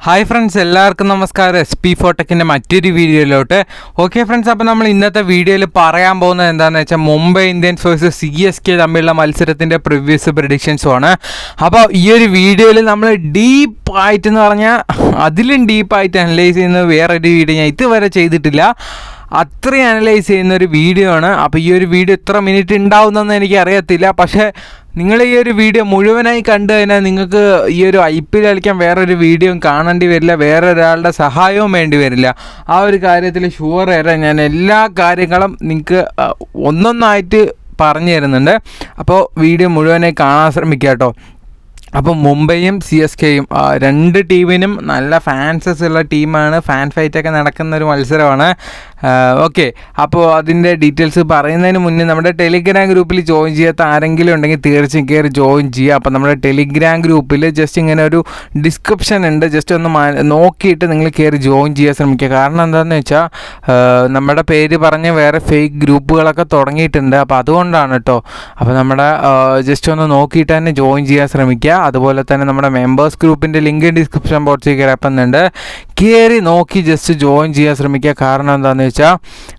hi friends എല്ലാവർക്കും നമസ്കാരം S P ഫോട്ടക്കിൻ്റെ മറ്റൊരു വീഡിയോയിലോട്ട് ഓക്കെ ഫ്രണ്ട്സ് അപ്പോൾ നമ്മൾ ഇന്നത്തെ വീഡിയോയിൽ പറയാൻ പോകുന്നത് എന്താണെന്ന് വെച്ചാൽ Mumbai Indians versus C S K തമ്മിലുള്ള മത്സരത്തിൻ്റെ പ്രിവ്യൂസ് പ്രഡിക്ഷൻസും ആണ് അപ്പോൾ ഈ ഒരു വീഡിയോയിൽ നമ്മൾ ഡീപ്പായിട്ട് എന്ന് പറഞ്ഞാൽ അതിലും ഡീപ്പായിട്ട് അനലൈസ് ചെയ്യുന്ന വേറൊരു വീഡിയോ ഞാൻ ഇതുവരെ ചെയ്തിട്ടില്ല അത്രയും അനലൈസ് ചെയ്യുന്ന ഒരു വീഡിയോ ആണ് അപ്പോൾ ഈ ഒരു വീഡിയോ എത്ര മിനിറ്റ് ഉണ്ടാവുന്നതെന്ന് എനിക്ക് അറിയത്തില്ല പക്ഷേ നിങ്ങൾ ഈ ഒരു വീഡിയോ മുഴുവനായി കണ്ടു കഴിഞ്ഞാൽ നിങ്ങൾക്ക് ഈ ഒരു ഐ പി എൽ കളിക്കാൻ വേറൊരു വീഡിയോയും കാണേണ്ടി വരില്ല വേറെ ഒരാളുടെ സഹായവും വേണ്ടി വരില്ല ആ ഒരു കാര്യത്തിൽ ഷുവർ തരാം ഞാൻ എല്ലാ കാര്യങ്ങളും നിങ്ങൾക്ക് ആ, ഒന്നൊന്നായിട്ട് പറഞ്ഞു തരുന്നുണ്ട് അപ്പോൾ വീഡിയോ മുഴുവനായി കാണാൻ ശ്രമിക്കുക കേട്ടോ അപ്പോൾ മുംബൈയും സി എസ് കെയും രണ്ട് ടീമിനും നല്ല ഫാൻസസ് ഉള്ള ടീമാണ് ഫാൻ ഫൈറ്റൊക്കെ നടക്കുന്ന ഒരു മത്സരമാണ് ഓക്കെ അപ്പോൾ അതിൻ്റെ ഡീറ്റെയിൽസ് പറയുന്നതിന് മുന്നേ നമ്മുടെ ടെലിഗ്രാം ഗ്രൂപ്പിൽ ജോയിൻ ചെയ്യാത്ത ആരെങ്കിലും ഉണ്ടെങ്കിൽ തീർച്ചയായും കയറി ജോയിൻ ചെയ്യുക അപ്പോൾ നമ്മുടെ ടെലിഗ്രാം ഗ്രൂപ്പിൽ ജസ്റ്റ് ഇങ്ങനെ ഒരു ഡിസ്ക്രിപ്ഷൻ ഉണ്ട് ജസ്റ്റ് ഒന്ന് മാ- നോക്കിയിട്ട് നിങ്ങൾ കയറി ജോയിൻ ചെയ്യാൻ ശ്രമിക്കുക കാരണം എന്താണെന്ന് വെച്ചാൽ നമ്മുടെ പേര് പറഞ്ഞ് വേറെ ഫേക്ക് ഗ്രൂപ്പുകളൊക്കെ തുടങ്ങിയിട്ടുണ്ട് അപ്പോൾ അതുകൊണ്ടാണ് കേട്ടോ അപ്പോൾ നമ്മുടെ ജസ്റ്റ് ഒന്ന് നോക്കിയിട്ട് തന്നെ ജോയിൻ ചെയ്യാൻ ശ്രമിക്കുക അതുപോലെ തന്നെ നമ്മുടെ മെമ്പേഴ്സ് ഗ്രൂപ്പിൻ്റെ ലിങ്ക് ഡിസ്ക്രിപ്ഷൻ ബോക്സിൽ കിടപ്പുന്നുണ്ട് കയറി നോക്കി ജസ്റ്റ് ജോയിൻ ചെയ്യാൻ ശ്രമിക്കുക കാരണം എന്താണെന്ന് വെച്ചാൽ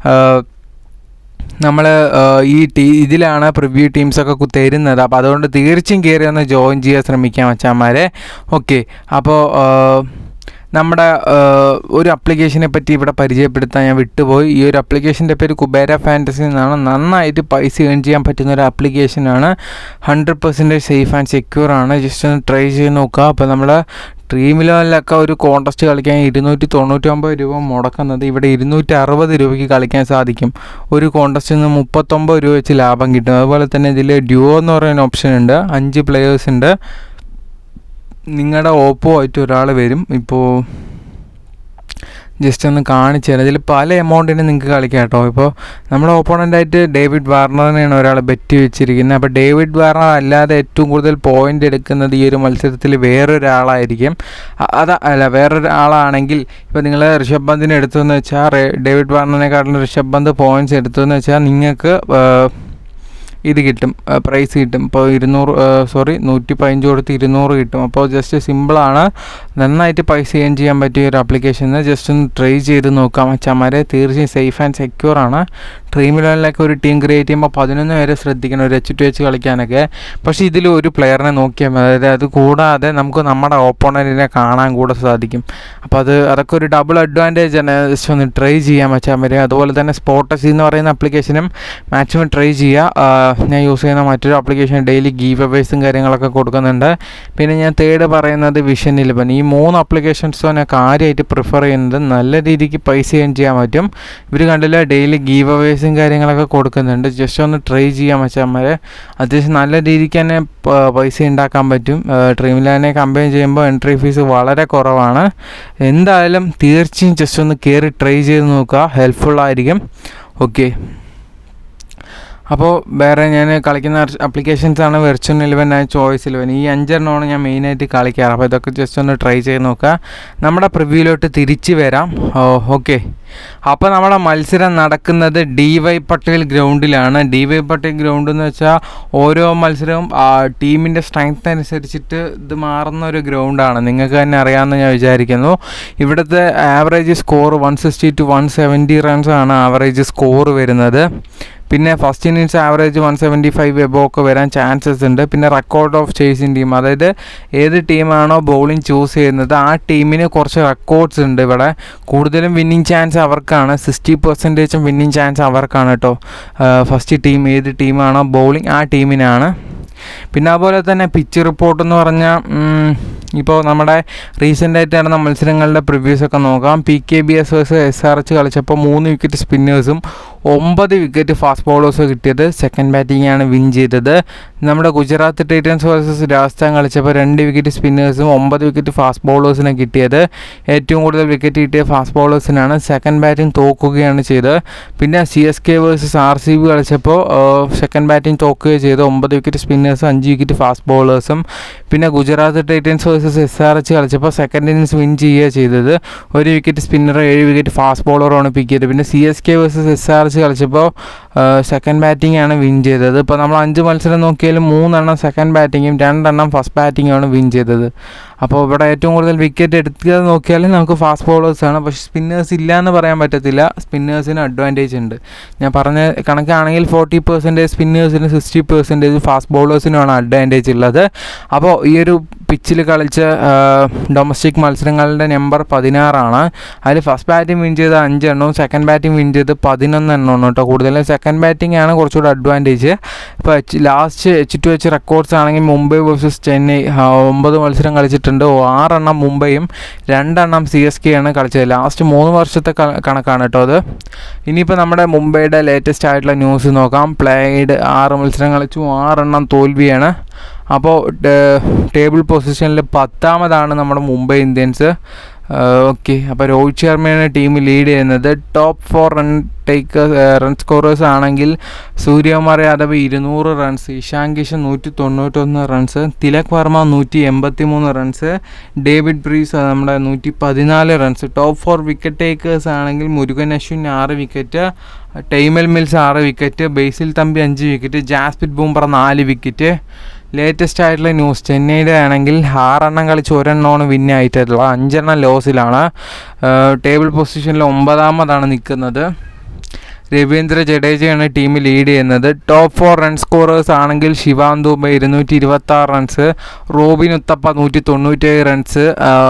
നമ്മൾ ഈ ടീ ഇതിലാണ് പ്രിവ്യൂ ടീംസൊക്കെ കു- തരുന്നത് അപ്പോൾ അതുകൊണ്ട് തീർച്ചയായും കയറി ഒന്ന് ജോയിൻ ചെയ്യാൻ ശ്രമിക്കാം മച്ചാന്മാരെ ഓക്കെ അപ്പോൾ നമ്മുടെ ആ, ഒരു അപ്ലിക്കേഷനെ പറ്റി ഇവിടെ പരിചയപ്പെടുത്താൻ ഞാൻ വിട്ടുപോയി ഈ ഒരു അപ്ലിക്കേഷൻ്റെ പേര് കുബേര ഫാൻറ്റസി എന്നാണ് നന്നായിട്ട് പൈസ ഏൺ ചെയ്യാൻ പറ്റുന്ന ഒരു ആപ്ലിക്കേഷനാണ് hundred percentage safe and secure ആണ് ജസ്റ്റ് ഒന്ന് ട്രൈ ചെയ്ത് നോക്കുക അപ്പോൾ നമ്മൾ ഡ്രീം ലെവലിലൊക്കെ ഒരു കോൺടെസ്റ്റ് കളിക്കാൻ ഇരുന്നൂറ്റി തൊണ്ണൂറ്റൊമ്പത് രൂപ മുടക്കുന്നത് ഇവിടെ ഇരുന്നൂറ്റി അറുപത് രൂപയ്ക്ക് കളിക്കാൻ സാധിക്കും ഒരു കോൺടെസ്റ്റിൽ നിന്ന് മുപ്പത്തൊമ്പത് രൂപ വെച്ച് ലാഭം കിട്ടും അതുപോലെ തന്നെ ഇതിൽ ഡ്യുവോ എന്ന് പറയുന്ന ഓപ്ഷൻ ഉണ്ട് അഞ്ച് പ്ലെയേഴ്സ് ഉണ്ട് നിങ്ങളുടെ ഓപ്പോ ആയിട്ട് ഒരാൾ വരും ഇപ്പോൾ ജസ്റ്റ് ഒന്ന് കാണിച്ചു തരാം ഇതിൽ പല എമൗണ്ടിന് നിങ്ങൾക്ക് കളിക്കാം കേട്ടോ ഇപ്പോൾ നമ്മുടെ ഓപ്പോണൻ്റായിട്ട് ഡേവിഡ് വാർണറിനെയാണ് ഒരാൾ ബെറ്റ് വെച്ചിരിക്കുന്നത് അപ്പോൾ ഡേവിഡ് വാർണർ അല്ലാതെ ഏറ്റവും കൂടുതൽ പോയിന്റ് എടുക്കുന്നത് ഈ ഒരു മത്സരത്തിൽ വേറൊരാളായിരിക്കും അ- അത് അല്ല വേറൊരാളാണെങ്കിൽ ഇപ്പോൾ നിങ്ങൾ ഋഷഭ് പന്തിനെ എടുത്തതെന്ന് വെച്ചാൽ റേ- ഡേവിഡ് വാർണറിനെക്കാട്ടിലും ഋഷഭ് പന്ത് പോയിന്റ്സ് എടുത്തതെന്ന് വെച്ചാൽ നിങ്ങൾക്ക് ഇത് കിട്ടും പ്രൈസ് കിട്ടും ഇപ്പോൾ ഇരുന്നൂറ് സോറി നൂറ്റി പതിനഞ്ച് കൊടുത്ത് ഇരുന്നൂറ് കിട്ടും അപ്പോൾ ജസ്റ്റ് സിമ്പിളാണ് നന്നായിട്ട് പൈസ ഏൺ ചെയ്യാൻ പറ്റിയ ഒരു ആപ്ലിക്കേഷൻ ജസ്റ്റ് ഒന്ന് ട്രൈ ചെയ്ത് നോക്കാം അച്ഛന്മാരെ തീർച്ചയായും സേഫ് ആൻഡ് സെക്യൂർ ആണ് ഡ്രീം ഇലവനിലൊക്കെ ഒരു ടീം ക്രിയേറ്റ് ചെയ്യുമ്പോൾ പതിനൊന്ന് പേരെ ശ്രദ്ധിക്കണം ഒരു എച്ച് ടു എച്ച് കളിക്കാനൊക്കെ പക്ഷേ ഇതിൽ ഒരു പ്ലെയറിനെ നോക്കിയാൽ മതി അതായത് അത് കൂടാതെ നമുക്ക് നമ്മുടെ ഓപ്പോണൻറ്റിനെ കാണാൻ കൂടെ സാധിക്കും അപ്പോൾ അത് അതൊക്കെ ഒരു ഡബിൾ അഡ്വാൻറ്റേജ് ആണ് ജസ്റ്റ് ഒന്ന് ട്രൈ ചെയ്യാൻ വെച്ചാൽ വരും അതുപോലെ തന്നെ സ്പോട്ടസ് എന്ന് പറയുന്ന ആപ്ലിക്കേഷനും മാക്സിമം ട്രൈ ചെയ്യുക ആ, ഞാൻ യൂസ് ചെയ്യുന്ന മറ്റൊരു ആപ്ലിക്കേഷൻ ഡെയിലി ഗീവ് അവേസും കാര്യങ്ങളൊക്കെ കൊടുക്കുന്നുണ്ട് പിന്നെ ഞാൻ തേർഡ് പറയുന്നത് വിഷൻ ഇലവൻ ഈ മൂന്ന് ആപ്ലിക്കേഷൻസും ഞാൻ കാര്യമായിട്ട് പ്രിഫർ ചെയ്യുന്നത് നല്ല രീതിക്ക് പൈസ ഏൺ ചെയ്യാൻ പറ്റും ഇവർ കണ്ടില്ല ഡെയിലി ഗീവ് അവേസും കാര്യങ്ങളൊക്കെ കൊടുക്കുന്നുണ്ട് ജസ്റ്റ് ഒന്ന് ട്രൈ ചെയ്യാൻ വെച്ചാൽ അത്യാവശ്യം നല്ല രീതിക്ക് തന്നെ പ- പൈസ ഉണ്ടാക്കാൻ പറ്റും ഡ്രീം ലാനെ കമ്പയർ ചെയ്യുമ്പോൾ എൻട്രി ഫീസ് വളരെ കുറവാണ് എന്തായാലും തീർച്ചയായും ജസ്റ്റ് ഒന്ന് കയറി ട്രൈ ചെയ്ത് നോക്കുക ഹെൽപ്ഫുൾ ആയിരിക്കും ഓക്കെ അപ്പോൾ വേറെ ഞാൻ കളിക്കുന്ന അപ്ലിക്കേഷൻസ് ആണ് virtual eleven and choice eleven ഈ അഞ്ചെണ്ണമാണ് ഞാൻ മെയിനായിട്ട് കളിക്കാറ് അപ്പോൾ ഇതൊക്കെ ജസ്റ്റ് ഒന്ന് ട്രൈ ചെയ്ത് നോക്കുക നമ്മുടെ പ്രിവ്യൂലോട്ട് തിരിച്ച് വരാം ഓക്കെ അപ്പോൾ നമ്മുടെ മത്സരം നടക്കുന്നത് ഡി വൈ പട്ടേൽ ഗ്രൗണ്ടിലാണ് ഡി വൈ പട്ടേൽ ഗ്രൗണ്ട് എന്ന് വെച്ചാൽ ഓരോ മത്സരവും ടീമിൻ്റെ സ്ട്രെങ്ത് അനുസരിച്ചിട്ട് ഇത് മാറുന്ന ഒരു ഗ്രൗണ്ടാണ് നിങ്ങൾക്ക് തന്നെ അറിയാമെന്ന് ഞാൻ വിചാരിക്കുന്നു ഇവിടുത്തെ average score one sixty two one seventy runs ആണ് ആവറേജ് സ്കോർ വരുന്നത് പിന്നെ first innings average one seventy five above ഒക്കെ വരാൻ ചാൻസസ് ഉണ്ട് പിന്നെ റെക്കോർഡ് ഓഫ് ചേസിങ് ടീം അതായത് ഏത് ടീമാണോ ബൗളിംഗ് ചൂസ് ചെയ്യുന്നത് ആ ടീമിന് കുറച്ച് റെക്കോർഡ്സ് ഉണ്ട് ഇവിടെ കൂടുതലും വിന്നിങ് ചാൻസ് അവർക്കാണ് സിക്സ്റ്റി പെർസെൻറ്റേജും വിന്നിങ് ചാൻസ് അവർക്കാണ് കേട്ടോ ഫസ്റ്റ് ടീം ഏത് ടീമാണോ ബൗളിംഗ് ആ ടീമിനാണ് പിന്നെ അതുപോലെ തന്നെ പിച്ച് റിപ്പോർട്ട് എന്ന് പറഞ്ഞാൽ ഇപ്പോൾ നമ്മുടെ റീസെൻ്റ് ആയിട്ട് നടന്ന മത്സരങ്ങളുടെ പ്രിവ്യൂസ് ഒക്കെ നോക്കാം P K B S versus S R H കളിച്ചപ്പോൾ മൂന്ന് വിക്കറ്റ് സ്പിന്നേഴ്സും ഒമ്പത് വിക്കറ്റ് ഫാസ്റ്റ് ബോളേഴ്സും കിട്ടിയത് സെക്കൻഡ് ബാറ്റിംഗ് ആണ് വിൻ ചെയ്തത് നമ്മുടെ ഗുജറാത്ത് ടൈറ്റൻസ് വേഴ്സസ് രാജസ്ഥാൻ കളിച്ചപ്പോൾ രണ്ട് വിക്കറ്റ് സ്പിന്നേഴ്സും ഒമ്പത് വിക്കറ്റ് ഫാസ്റ്റ് ബോളേഴ്സിനെ കിട്ടിയത് ഏറ്റവും കൂടുതൽ വിക്കറ്റ് കിട്ടിയ ഫാസ്റ്റ് ബോളേഴ്സിനാണ് സെക്കൻഡ് ബാറ്റിംഗ് തോക്കുകയാണ് ചെയ്തത് പിന്നെ C S K versus R C B കളിച്ചപ്പോൾ സെക്കൻഡ് ബാറ്റിംഗ് തോക്കുകയും ചെയ്തു ഒമ്പത് വിക്കറ്റ് സ്പിന്നേഴ്സും അഞ്ച് വിക്കറ്റ് ഫാസ്റ്റ് ബോളേഴ്സും പിന്നെ Gujarat Titans versus S R H കളിച്ചപ്പോൾ സെക്കൻഡ് ഇന്നിങ്സ് വിൻ ചെയ്യുക ചെയ്തത് ഒരു വിക്കറ്റ് സ്പിന്നർ ഏഴ് വിക്കറ്റ് ഫാസ്റ്റ് ബോളറാണ് പിക്ക് ചെയ്തത് പിന്നെ C S K versus S R H കളിച്ചപ്പോൾ സെക്കൻഡ് ബാറ്റിംഗ് ആണ് വിൻ ചെയ്തത് ഇപ്പോൾ നമ്മൾ അഞ്ച് മത്സരം നോക്കിയാലും മൂന്നെണ്ണം സെക്കൻഡ് ബാറ്റിങ്ങും രണ്ടെണ്ണം ഫസ്റ്റ് ബാറ്റിങ്ങുമാണ് വിൻ ചെയ്തത് അപ്പോൾ ഇവിടെ ഏറ്റവും കൂടുതൽ വിക്കറ്റ് എടുത്തത് നോക്കിയാലും നമുക്ക് ഫാസ്റ്റ് ബോളേഴ്സാണ് പക്ഷേ സ്പിന്നേഴ്സ് ഇല്ല എന്ന് പറയാൻ പറ്റത്തില്ല സ്പിന്നേഴ്സിന് അഡ്വാൻറ്റേജ് ഉണ്ട് ഞാൻ പറഞ്ഞ കണക്കാണെങ്കിൽ ഫോർട്ടി പെർസെൻറ്റേജ് സ്പിന്നേഴ്സിന് സിക്സ്റ്റി പെർസെൻറ്റേജ് ഫാസ്റ്റ് ബോളേഴ്സിനുമാണ് അഡ്വാൻറ്റേജ് ഉള്ളത് അപ്പോൾ ഈ ഒരു പിച്ചിൽ കളിച്ച ഡൊമസ്റ്റിക് മത്സരങ്ങളുടെ നമ്പർ പതിനാറാണ് അതിൽ ഫസ്റ്റ് ബാറ്റിംഗ് വിൻ ചെയ്ത അഞ്ചെണ്ണവും സെക്കൻഡ് ബാറ്റിംഗ് വിൻ ചെയ്ത് പതിനൊന്ന് എണ്ണമാണ് കേട്ടോ കൂടുതലും സെക്കൻഡ് ബാറ്റിംഗ് ആണ് കുറച്ചുകൂടെ അഡ്വാൻറ്റേജ് ഇപ്പോൾ last H to H records ആണെങ്കിൽ മുംബൈ വേഴ്സസ് ചെന്നൈ ഒമ്പത് മത്സരം കളിച്ചിട്ടുണ്ട് ആറെണ്ണം മുംബൈയും രണ്ടെണ്ണം സി എസ് കെ ആണ് കളിച്ചത് ലാസ്റ്റ് മൂന്ന് വർഷത്തെ കണക്കാണ് കേട്ടോ അത് ഇനിയിപ്പോൾ നമ്മുടെ മുംബൈയുടെ ലേറ്റസ്റ്റ് ആയിട്ടുള്ള ന്യൂസ് നോക്കാം പ്ലേഡ് ആറ് മത്സരം കളിച്ചു ആറെണ്ണം തോൽവിയാണ് അപ്പോൾ ടേബിൾ പൊസിഷനിൽ പത്താമതാണ് നമ്മുടെ മുംബൈ ഇന്ത്യൻസ് ഓക്കെ അപ്പോൾ രോഹിത് ശർമ്മയാണ് ടീം ലീഡ് ചെയ്യുന്നത് top four run takers run scorers ആണെങ്കിൽ സൂര്യകുമാർ യാദവ് ഇരുന്നൂറ് റൺസ് ഇഷാൻ കിഷൻ നൂറ്റി തൊണ്ണൂറ്റൊന്ന് റൺസ് തിലക് വർമ്മ നൂറ്റി എൺപത്തി മൂന്ന് റൺസ് ഡേവിഡ് ബ്രീസ് നമ്മുടെ നൂറ്റി പതിനാല് runs top four wicket takers ആണെങ്കിൽ മുരുകൻ അശ്വിൻ ആറ് വിക്കറ്റ് ടൈമൽ മിൽസ് ആറ് വിക്കറ്റ് ബേസിൽ തമ്പി അഞ്ച് വിക്കറ്റ് ജാസ്പിറ്റ് ബൂംബർ നാല് വിക്കറ്റ് ലേറ്റസ്റ്റ് ആയിട്ടുള്ള ന്യൂസ് ചെന്നൈയുടെ ആണെങ്കിൽ ആറെണ്ണം കളിച്ച് ഒരെണ്ണമാണ് വിൻ ആയിട്ടുള്ളത് അഞ്ചെണ്ണം ലോസിലാണ് ടേബിൾ പൊസിഷനിൽ ഒമ്പതാമതാണ് നിൽക്കുന്നത് രവീന്ദ്ര ജഡേജയാണ് ടീം ലീഡ് ചെയ്യുന്നത് ടോപ്പ് ഫോർ റൺ സ്കോറേഴ്സ് ആണെങ്കിൽ ശിവാൻ ദുബൈ ഇരുന്നൂറ്റി ഇരുപത്തി ആറ് റൺസ് റോബിൻ ഉത്തപ്പ നൂറ്റി തൊണ്ണൂറ്റേഴ് റൺസ്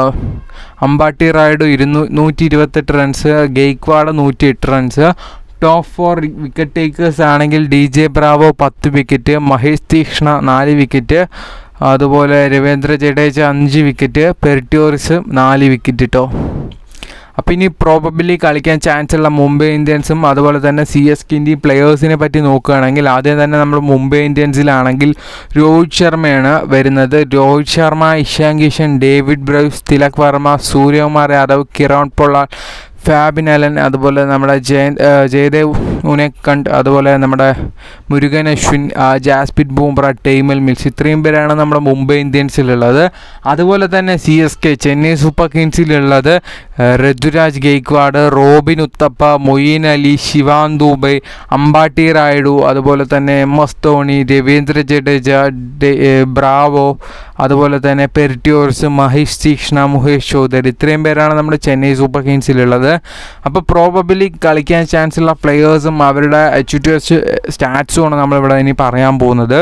അമ്പാട്ടി റായിഡു ഇരുന്നൂ നൂറ്റി ഇരുപത്തെട്ട് റൺസ് ഗെയ്ക്വാഡ് നൂറ്റി എട്ട് runs top four wicket takers ആണെങ്കിൽ ഡി ജെ ബ്രാവോ പത്ത് വിക്കറ്റ് മഹേഷ് തീക്ഷ്ണ നാല് വിക്കറ്റ് അതുപോലെ രവീന്ദ്ര ജഡേജ അഞ്ച് വിക്കറ്റ് പെർട്യോറിസ് നാല് വിക്കറ്റ് കേട്ടോ അപ്പോൾ ഇനി പ്രോബബിലി കളിക്കാൻ ചാൻസ് ഉള്ള മുംബൈ ഇന്ത്യൻസും അതുപോലെ തന്നെ സി എസ് കെൻ്റെയും പ്ലെയേഴ്സിനെ പറ്റി നോക്കുകയാണെങ്കിൽ ആദ്യം തന്നെ നമ്മൾ മുംബൈ ഇന്ത്യൻസിലാണെങ്കിൽ രോഹിത് ശർമ്മയാണ് വരുന്നത് Rohit Sharma Ishan Kishan David Brevis Tilak Varma Suryakumar Yadav Kieron Pollard Fabian Allen അതുപോലെ നമ്മുടെ ജയ ജയദേവ് ഉനക്കണ്ട് അതുപോലെ നമ്മുടെ മുരുകൻ അശ്വിൻ ജാസ്പിറ്റ് ബൂംബ്ര ടൈമൽ മിൽസ് ഇത്രയും പേരാണ് നമ്മുടെ മുംബൈ ഇന്ത്യൻസിലുള്ളത് അതുപോലെ തന്നെ C S K Chennai super കിങ്സിലുള്ളത് ഋതുരാജ് ഗെയ്ക്വാഡ് റോബിൻ ഉത്തപ്പ മൊയ്യീൻ അലി ശിവാൻ ദൂബൈ അമ്പാട്ടി റായിഡു അതുപോലെ തന്നെ M S Dhoni Ravindra Jadeja Bravo അതുപോലെ തന്നെ പെരിറ്റ്യോർസ് മഹേഷ് തീക്ഷ്ണ മുഹേഷ് ചൗധരി ഇത്രയും പേരാണ് നമ്മുടെ ചെന്നൈ സൂപ്പർ കിങ്സിലുള്ളത് അപ്പോൾ പ്രോബബിലി കളിക്കാൻ ചാൻസ് ഉള്ള പ്ലെയേഴ്സും അവരുടെ എച്ച് ടു എച്ച് സ്റ്റാറ്റ്സുമാണ് നമ്മളിവിടെ ഇനി പറയാൻ പോകുന്നത്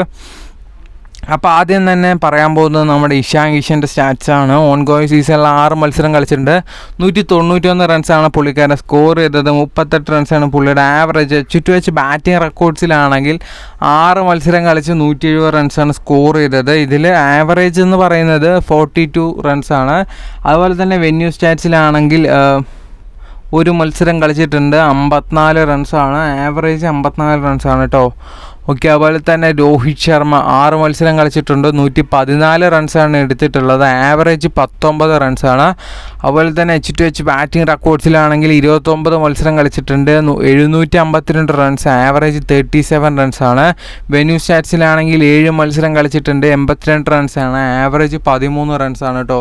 അപ്പോൾ ആദ്യം തന്നെ പറയാൻ പോകുന്നത് നമ്മുടെ ഇഷാൻ കിഷൻ്റെ സ്റ്റാറ്റ്സ് ആണ് ഓൺ ഗോയിങ് സീസണിൽ ആറ് മത്സരം കളിച്ചിട്ടുണ്ട് നൂറ്റി തൊണ്ണൂറ്റൊന്ന് റൺസാണ് പുള്ളിക്കാരൻ സ്കോർ ചെയ്തത് മുപ്പത്തെട്ട് റൺസാണ് പുള്ളിയുടെ ആവറേജ് ചുറ്റു വെച്ച് ബാറ്റിംഗ് റെക്കോർഡ്സിലാണെങ്കിൽ ആറ് മത്സരം കളിച്ച് നൂറ്റി എഴുപത് റൺസാണ് സ്കോർ ചെയ്തത് ഇതിൽ ആവറേജ് എന്ന് പറയുന്നത് ഫോർട്ടി ടു റൺസാണ് അതുപോലെ തന്നെ വെന്യൂ സ്റ്റാറ്റ്സിലാണെങ്കിൽ ഒരു മത്സരം കളിച്ചിട്ടുണ്ട് അമ്പത്തിനാല് റൺസാണ് ആവറേജ് അമ്പത്തിനാല് റൺസാണ് കേട്ടോ ഓക്കെ അതുപോലെ തന്നെ രോഹിത് ശർമ്മ ആറ് മത്സരം കളിച്ചിട്ടുണ്ട് നൂറ്റി പതിനാല് റൺസാണ് എടുത്തിട്ടുള്ളത് ആവറേജ് പത്തൊമ്പത് റൺസാണ് അതുപോലെ തന്നെ എച്ച് ടു എച്ച് ബാറ്റിംഗ് റെക്കോർഡ്സിലാണെങ്കിൽ ഇരുപത്തൊമ്പത് മത്സരം കളിച്ചിട്ടുണ്ട് എഴുന്നൂറ്റി അമ്പത്തിരണ്ട് റൺസ് ആവറേജ് തേർട്ടി സെവൻ റൺസാണ് വെന്യൂ സ്റ്റാറ്റ്സിലാണെങ്കിൽ ഏഴ് മത്സരം കളിച്ചിട്ടുണ്ട് എൺപത്തിരണ്ട് റൺസാണ് ആവറേജ് പതിമൂന്ന് റൺസാണ് കേട്ടോ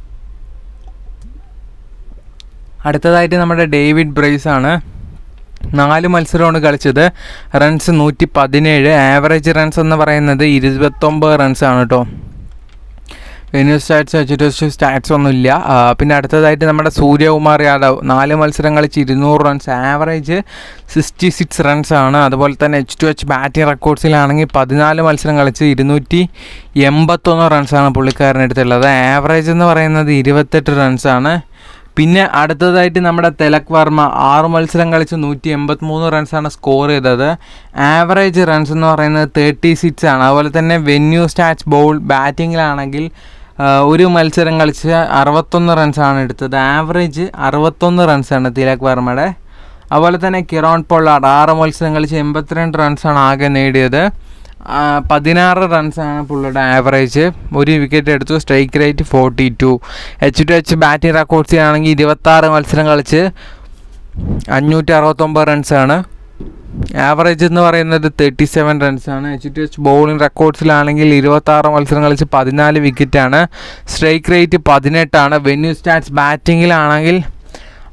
അടുത്തതായിട്ട് നമ്മുടെ ഡേവിഡ് ബ്രൈസ് ആണ് നാല് മത്സരമാണ് കളിച്ചത് റൺസ് നൂറ്റി പതിനേഴ് ആവറേജ് റൺസ് എന്ന് പറയുന്നത് ഇരുപത്തൊമ്പത് റൺസാണ് കേട്ടോ വെന്യൂ സ്റ്റാറ്റ്സ് എച്ച് സ്റ്റാറ്റ്സ് ഒന്നുമില്ല പിന്നെ അടുത്തതായിട്ട് നമ്മുടെ സൂര്യകുമാർ യാദവ് നാല് മത്സരം കളിച്ച് ഇരുന്നൂറ് runs average sixty six runs ആണ് അതുപോലെ തന്നെ എച്ച് ടു എച്ച് ബാറ്റിംഗ് റെക്കോർഡ്സിലാണെങ്കിൽ പതിനാല് മത്സരം കളിച്ച് ഇരുന്നൂറ്റി എൺപത്തൊന്ന് റൺസാണ് പുള്ളിക്കാരൻ എടുത്തുള്ളത് ആവറേജ് എന്ന് പറയുന്നത് ഇരുപത്തെട്ട് റൺസാണ് പിന്നെ അടുത്തതായിട്ട് നമ്മുടെ തിലക് വർമ്മ ആറ് മത്സരം കളിച്ച് നൂറ്റി എൺപത്തി മൂന്ന് റൺസാണ് സ്കോർ ചെയ്തത് ആവറേജ് റൺസ് എന്ന് പറയുന്നത് തേർട്ടി സിക്സ് ആണ് അതുപോലെ തന്നെ വെന്യൂ സ്റ്റാറ്റ്സ് ബോൾ ബാറ്റിങ്ങിലാണെങ്കിൽ ഒരു മത്സരം കളിച്ച് അറുപത്തൊന്ന് റൺസാണ് എടുത്തത് ആവറേജ് അറുപത്തൊന്ന് റൺസാണ് തിലക് വർമ്മയുടെ അതുപോലെ തന്നെ കിറോൺ പൊള്ളാഡ് ആറ് മത്സരം കളിച്ച് എൺപത്തിരണ്ട് റൺസാണ് ആകെ നേടിയത് പതിനാറ് റൺസാണ് പുള്ളിയുടെ ആവറേജ് ഒരു വിക്കറ്റ് എടുത്തു strike rate forty two H to H batting records ആണെങ്കിൽ ഇരുപത്താറ് മത്സരം കളിച്ച് അഞ്ഞൂറ്റി അറുപത്തൊമ്പത് റൺസാണ് ആവറേജ് എന്ന് പറയുന്നത് തേർട്ടി സെവൻ റൺസാണ് എച്ച് ടു എച്ച് ബൗളിംഗ് റെക്കോർഡ്സിലാണെങ്കിൽ ഇരുപത്താറ് മത്സരം കളിച്ച് പതിനാല് വിക്കറ്റാണ് സ്ട്രൈക്ക് റേറ്റ് പതിനെട്ടാണ് വെന്യൂ സ്റ്റാറ്റ്സ് ബാറ്റിങ്ങിലാണെങ്കിൽ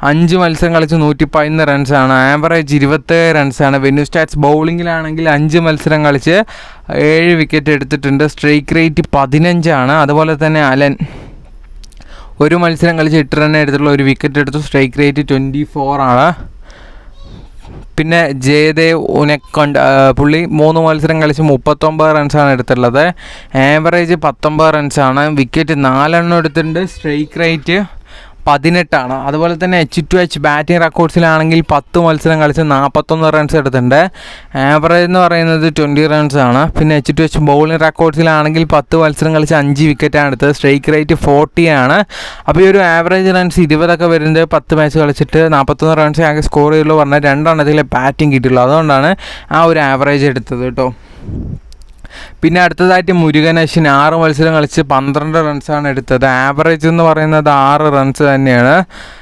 അഞ്ച് മത്സരം കളിച്ച് നൂറ്റി പതിനൊന്ന് റൺസാണ് ആവറേജ് ഇരുപത്തേഴ് റൺസാണ് വെന്യൂ സ്റ്റാറ്റ്സ് ബൗളിങ്ങിലാണെങ്കിൽ അഞ്ച് മത്സരം കളിച്ച് ഏഴ് വിക്കറ്റ് എടുത്തിട്ടുണ്ട് സ്ട്രൈക്ക് റേറ്റ് പതിനഞ്ചാണ് അതുപോലെ തന്നെ അലൻ ഒരു മത്സരം കളിച്ച് എട്ട് റൺ എടുത്തിട്ടുള്ള ഒരു വിക്കറ്റ് എടുത്തു സ്ട്രൈക്ക് റേറ്റ് ട്വൻറ്റി ഫോർ ആണ് പിന്നെ ജയദേവ് ഉനക്കൊണ്ട് പുള്ളി മൂന്ന് മത്സരം കളിച്ച് മുപ്പത്തൊമ്പത് റൺസാണ് എടുത്തിട്ടുള്ളത് ആവറേജ് പത്തൊമ്പത് റൺസാണ് വിക്കറ്റ് നാലെണ്ണം എടുത്തിട്ടുണ്ട് സ്ട്രൈക്ക് റേറ്റ് പതിനെട്ടാണ് അതുപോലെ തന്നെ എച്ച് ടു എച്ച് ബാറ്റിംഗ് റെക്കോർഡ്സിലാണെങ്കിൽ പത്ത് മത്സരം കളിച്ച് നാൽപ്പത്തൊന്ന് റൺസ് എടുത്തിട്ടുണ്ട് ആവറേജ് എന്ന് പറയുന്നത് ട്വൻറ്റി റൺസ് ആണ് പിന്നെ എച്ച് ടു എച്ച് ബൗളിംഗ് റെക്കോർഡ്സിലാണെങ്കിൽ പത്ത് മത്സരം കളിച്ച് അഞ്ച് വിക്കറ്റാണ് എടുത്തത് സ്ട്രൈക്ക് റേറ്റ് ഫോർട്ടി ആണ് അപ്പോൾ ഈ ഒരു ആവറേജ് റൺസ് ഇരുപതൊക്കെ വരുന്നത് പത്ത് മാച്ച് കളിച്ചിട്ട് നാൽപ്പത്തൊന്ന് റൺസ് ആകെ സ്കോർ ചെയ്യുള്ളൂ പറഞ്ഞാൽ രണ്ടെണ്ണത്തിൽ ബാറ്റിംഗ് കിട്ടിയുള്ളൂ അതുകൊണ്ടാണ് ആ ഒരു ആവറേജ് എടുത്തത് കേട്ടോ പിന്നെ അടുത്തതായിട്ട് മുരുകൻ അശ്വിൻ ആറ് മത്സരം കളിച്ച് പന്ത്രണ്ട് റൺസാണ് എടുത്തത് ആവറേജ് എന്ന് പറയുന്നത് ആറ് റൺസ് തന്നെയാണ്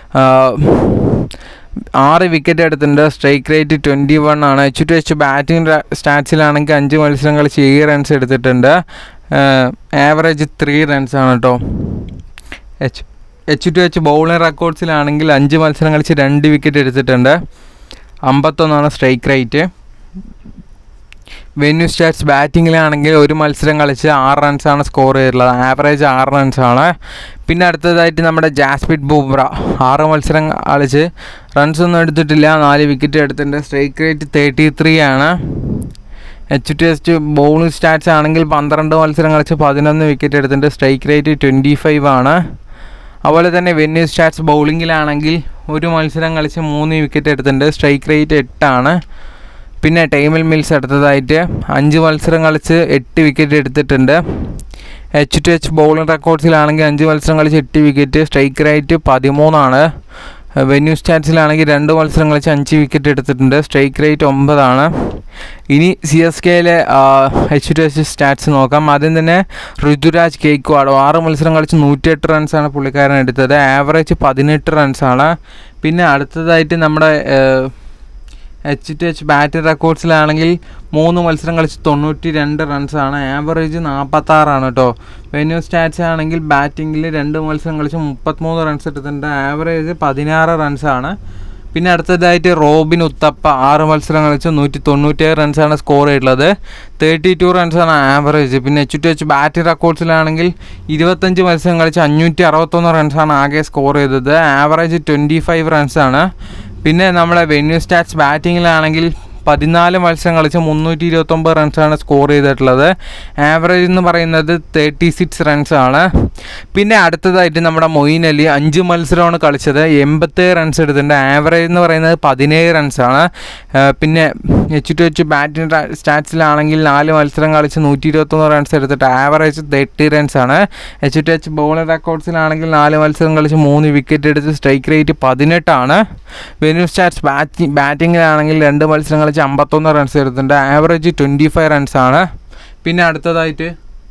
ആറ് വിക്കറ്റ് എടുത്തിട്ടുണ്ട് സ്ട്രൈക്ക് റേറ്റ് ട്വൻറ്റി വൺ ആണ് എച്ച് ടു എച്ച് ബാറ്റിംഗ് സ്റ്റാറ്റ്സിലാണെങ്കിൽ അഞ്ച് മത്സരം കളിച്ച് ഏഴ് റൺസ് എടുത്തിട്ടുണ്ട് ആവറേജ് ത്രീ റൺസ് ആണ് കേട്ടോ H H to H bowling റെക്കോർഡ്സിലാണെങ്കിൽ അഞ്ച് മത്സരം കളിച്ച് രണ്ട് വിക്കറ്റ് എടുത്തിട്ടുണ്ട് അമ്പത്തൊന്നാണ് സ്ട്രൈക്ക് റേറ്റ് വെന്യൂ സ്റ്റാറ്റ്സ് ബാറ്റിങ്ങിലാണെങ്കിൽ ഒരു മത്സരം കളിച്ച് ആറ് റൺസാണ് സ്കോർ ചെയ്തിട്ടുള്ളത് ആവറേജ് ആറ് റൺസാണ് പിന്നെ അടുത്തതായിട്ട് നമ്മുടെ ജാസ്പിറ്റ് ബൂബ്ര ആറ് മത്സരം കളിച്ച് റൺസ് ഒന്നും എടുത്തിട്ടില്ല നാല് വിക്കറ്റ് എടുത്തിട്ടുണ്ട് സ്ട്രൈക്ക് റേറ്റ് തേർട്ടി ത്രീ ആണ് H T S bowling stats ആണെങ്കിൽ പന്ത്രണ്ട് മത്സരം കളിച്ച് പതിനൊന്ന് വിക്കറ്റ് എടുത്തിട്ടുണ്ട് സ്ട്രൈക്ക് റേറ്റ് ട്വൻറ്റി ഫൈവ് ആണ് അതുപോലെ തന്നെ വെന്യൂ സ്റ്റാറ്റ്സ് ബൗളിങ്ങിലാണെങ്കിൽ ഒരു മത്സരം കളിച്ച് മൂന്ന് വിക്കറ്റ് എടുത്തിട്ടുണ്ട് സ്ട്രൈക്ക് റേറ്റ് എട്ടാണ് പിന്നെ ടൈമിൽ മിൽസ് അടുത്തതായിട്ട് അഞ്ച് മത്സരം കളിച്ച് എട്ട് വിക്കറ്റ് എടുത്തിട്ടുണ്ട് എച്ച് ടു എച്ച് ബൗളിംഗ് റെക്കോർഡ്സിലാണെങ്കിൽ അഞ്ച് മത്സരം കളിച്ച് എട്ട് വിക്കറ്റ് സ്ട്രൈക്ക് റേറ്റ് പതിമൂന്നാണ് വെന്യൂ സ്റ്റാറ്റ്സിലാണെങ്കിൽ രണ്ട് മത്സരം കളിച്ച് അഞ്ച് വിക്കറ്റ് എടുത്തിട്ടുണ്ട് സ്ട്രൈക്ക് റേറ്റ് ഒമ്പതാണ് ഇനി സി എസ് കെയിലെ എച്ച് ടു എച്ച് സ്റ്റാറ്റ്സ് നോക്കാം ആദ്യം തന്നെ ഋതുരാജ് കേക്വാഡോ ആറ് മത്സരം കളിച്ച് നൂറ്റിയെട്ട് റൺസാണ് പുള്ളിക്കാരൻ എടുത്തത് ആവറേജ് പതിനെട്ട് റൺസാണ് പിന്നെ അടുത്തതായിട്ട് നമ്മുടെ എച്ച് ടു എച്ച് ബാറ്റിംഗ് റെക്കോർഡ്സിലാണെങ്കിൽ മൂന്ന് മത്സരം കളിച്ച് തൊണ്ണൂറ്റി രണ്ട് റൺസാണ് ആവറേജ് നാൽപ്പത്താറാണ് കേട്ടോ വെന്യൂ സ്റ്റാറ്റ്സ് ആണെങ്കിൽ ബാറ്റിങ്ങിൽ രണ്ട് മത്സരം കളിച്ച് മുപ്പത്തിമൂന്ന് റൺസ് എടുത്തിട്ടുണ്ട് ആവറേജ് പതിനാറ് റൺസാണ് പിന്നെ അടുത്തതായിട്ട് റോബിൻ ഉത്തപ്പ ആറ് മത്സരം കളിച്ച് നൂറ്റി തൊണ്ണൂറ്റേഴ് റൺസാണ് സ്കോർ ചെയ്തിട്ടുള്ളത് തേർട്ടി ടു റൺസാണ് ആവറേജ് പിന്നെ എച്ച് ടു എച്ച് ബാറ്റിംഗ് റെക്കോർഡ്സിലാണെങ്കിൽ ഇരുപത്തഞ്ച് മത്സരം കളിച്ച് അഞ്ഞൂറ്റി അറുപത്തൊന്ന് റൺസാണ് ആകെ സ്കോർ ചെയ്തത് ആവറേജ് ട്വൻറ്റി ഫൈവ് റൺസാണ് പിന്നെ നമ്മുടെ വെന്യൂ സ്റ്റാറ്റ്സ് ബാറ്റിങ്ങിലാണെങ്കിൽ പതിനാല് മത്സരം കളിച്ച് മുന്നൂറ്റി ഇരുപത്തൊമ്പത് റൺസാണ് സ്കോർ ചെയ്തിട്ടുള്ളത് ആവറേജ് എന്ന് പറയുന്നത് തേർട്ടി സിക്സ് റൺസാണ് പിന്നെ അടുത്തതായിട്ട് നമ്മുടെ മൊയിൻ അലി അഞ്ച് മത്സരമാണ് കളിച്ചത് എൺപത്തേഴ് റൺസ് എടുത്തിട്ടുണ്ട് ആവറേജ് എന്ന് പറയുന്നത് പതിനേഴ് റൺസാണ് പിന്നെ എച്ച് ടു എച്ച് ബാറ്റിംഗ് സ്റ്റാറ്റ്സിലാണെങ്കിൽ നാല് മത്സരം കളിച്ച് നൂറ്റി ഇരുപത്തൊന്ന് റൺസ് എടുത്തിട്ട് ആവറേജ് തേർട്ടി റൺസാണ് എച്ച് ടു എച്ച് ബോളിംഗ് റെക്കോർഡ്സിലാണെങ്കിൽ നാല് മത്സരം കളിച്ച് മൂന്ന് വിക്കറ്റ് എടുത്ത് സ്ട്രൈക്ക് റേറ്റ് പതിനെട്ടാണ് വെന്യൂ സ്റ്റാറ്റ്സ് ബാറ്റിംഗ് ബാറ്റിങ്ങിലാണെങ്കിൽ രണ്ട് മത്സരം കളിച്ച് അമ്പത്തൊന്ന് റൺസ് എടുത്തിട്ടുണ്ട് ആവറേജ് ട്വൻറ്റി ഫൈവ് റൺസാണ് പിന്നെ അടുത്തതായിട്ട്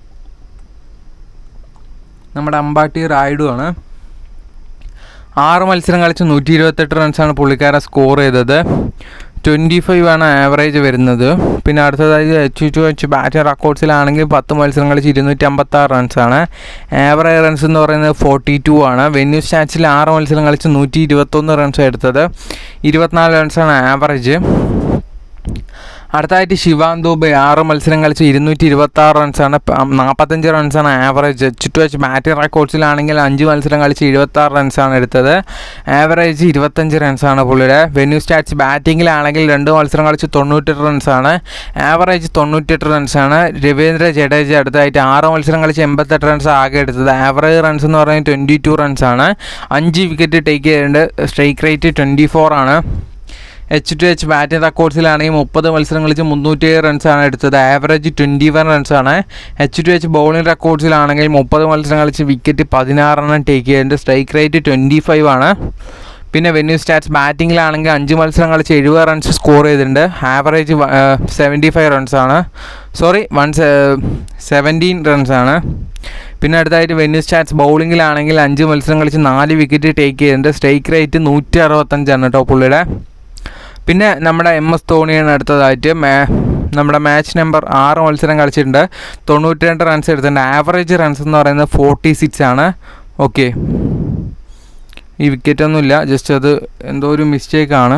നമ്മുടെ അമ്പാട്ടി റായിഡു ആണ് ആറ് മത്സരം കളിച്ച് നൂറ്റി ഇരുപത്തെട്ട് റൺസാണ് പുള്ളിക്കാരൻ സ്കോർ ചെയ്തത് ട്വൻറ്റി ഫൈവ് ആണ് ആവറേജ് വരുന്നത് പിന്നെ അടുത്തതായി എച്ച് ടു എച്ച് ബാറ്റിംഗ് റെക്കോർഡ്സിലാണെങ്കിൽ പത്ത് മത്സരം കളിച്ച് ഇരുന്നൂറ്റി അമ്പത്താറ് റൺസാണ് ആവറേജ് റൺസ് എന്ന് പറയുന്നത് ഫോർട്ടി ടു ആണ് വെന്യൂ സ്റ്റാറ്റ്സിൽ ആറ് മത്സരം കളിച്ച് നൂറ്റി ഇരുപത്തൊന്ന് റൺസ് എടുത്തത് ഇരുപത്തിനാല് റൺസാണ് ആവറേജ് അടുത്തായിട്ട് ശിവാൻ ദൂബെ ആറ് മത്സരം കളിച്ച് ഇരുന്നൂറ്റി ഇരുപത്തി ആറ് റൺസാണ് നാൽപ്പത്തഞ്ച് റൺസാണ് average H to H batting റെക്കോർഡ്സിലാണെങ്കിൽ അഞ്ച് മത്സരം കളിച്ച് ഇരുപത്തി ആറ് റൺസാണ് എടുത്തത് ആവറേജ് ഇരുപത്തഞ്ച് റൺസാണ് പുള്ളിയുടെ വെന്യൂ സ്റ്റാറ്റ്സ് ബാറ്റിങ്ങിലാണെങ്കിൽ രണ്ട് മത്സരം കളിച്ച് തൊണ്ണൂറ്റെട്ട് റൺസാണ് ആവറേജ് തൊണ്ണൂറ്റെട്ട് റൺസാണ് രവീന്ദ്ര ജഡേജ അടുത്തായിട്ട് ആറ് മത്സരം കളിച്ച് എൺപത്തെട്ട് റൺസ് ആകെ എടുത്തത് ആവറേജ് റൺസ് എന്ന് പറയുന്നത് ട്വൻറ്റി ടു റൺസാണ് അഞ്ച് വിക്കറ്റ് ടേക്ക് ചെയ്തിട്ടുണ്ട് സ്ട്രൈക്ക് റേറ്റ് ട്വൻറ്റി ഫോർ ആണ് എച്ച് ടു എച്ച് ബാറ്റിംഗ് റെക്കോർഡ്സിലാണെങ്കിൽ മുപ്പത് മത്സരം കളിച്ച് മുന്നൂറ്റിയേഴ് റൺസാണ് എടുത്തത് ആവറേജ് ട്വൻറ്റി വൺ റൺസാണ് എച്ച് ടു എച്ച് ബൗളിംഗ് റെക്കോർഡ്സിലാണെങ്കിൽ മുപ്പത് മത്സരം കളിച്ച് വിക്കറ്റ് പതിനാറെണ്ണം ടേക്ക് ചെയ്തിട്ടുണ്ട് സ്ട്രൈക്ക് റേറ്റ് ട്വൻറ്റി ഫൈവ് ആണ് പിന്നെ വെന്യൂ സ്റ്റാറ്റ്സ് ബാറ്റിങ്ങിലാണെങ്കിൽ അഞ്ച് മത്സരം കളിച്ച് എഴുപത് റൺസ് സ്കോർ ചെയ്തിട്ടുണ്ട് ആവറേജ് സെവൻറ്റി ഫൈവ് റൺസാണ് സോറി വൺ സെവൻറ്റീൻ റൺസാണ് പിന്നെ അടുത്തായിട്ട് വെന്യൂ സ്റ്റാറ്റ്സ് ബൗളിങ്ങിലാണെങ്കിൽ അഞ്ച് മത്സരം കളിച്ച് നാല് വിക്കറ്റ് ടേക്ക് ചെയ്തിട്ടുണ്ട് സ്ട്രൈക്ക് റേറ്റ് നൂറ്റി അറുപത്തഞ്ചാണ് കേട്ടോ പുള്ളിയുടെ പിന്നെ നമ്മുടെ എം എസ് ധോണിയാണ് അടുത്തതായിട്ട് മേ നമ്മുടെ മാച്ച് നമ്പർ ആറ് മത്സരം കളിച്ചിട്ടുണ്ട് തൊണ്ണൂറ്റി രണ്ട് റൺസ് എടുത്തിട്ടുണ്ട് ആവറേജ് റൺസ് എന്ന് പറയുന്നത് ഫോർട്ടി സിക്സ് ആണ് ഓക്കെ ഈ വിക്കറ്റൊന്നുമില്ല ജസ്റ്റ് അത് എന്തോ ഒരു മിസ്റ്റേക്കാണ്